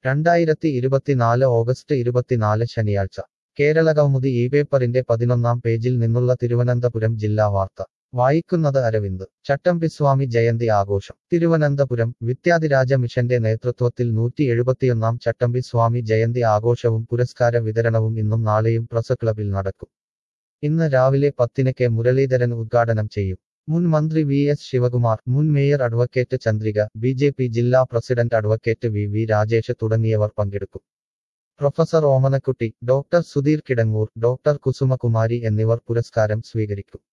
രണ്ടായിരത്തി ഇരുപത്തിനാല് ഓഗസ്റ്റ് ഇരുപത്തിനാല് ശനിയാഴ്ച കേരള കൗമുദി ഈ പേപ്പറിന്റെ പതിനൊന്നാം പേജിൽ നിന്നുള്ള തിരുവനന്തപുരം ജില്ലാ വാർത്ത വായിക്കുന്നത് അരവിന്ദ് ചട്ടമ്പിസ്വാമി ജയന്തി ആഘോഷം തിരുവനന്തപുരം വിദ്യാധിരാജ മിഷന്റെ നേതൃത്വത്തിൽ നൂറ്റി എഴുപത്തിയൊന്നാം ചട്ടമ്പി സ്വാമി ജയന്തി ആഘോഷവും പുരസ്കാര വിതരണവും ഇന്നും നാളെയും പ്രസ് ക്ലബിൽ നടക്കും ഇന്ന് രാവിലെ പത്തിന് കെ മുരളീധരൻ ഉദ്ഘാടനം ചെയ്യും മുൻ മന്ത്രി വി എസ് ശിവകുമാർ മുൻ mayor advocate Chandrika B J P ജില്ലാ president advocate V V Rajesh തുടങ്ങിയവർ പങ്കെടുക്കും professor Omanakkutty doctor Sudheer Kidangoor doctor Kusumakumari എന്നിവർ പുരസ്കാരം സ്വീകരിക്കും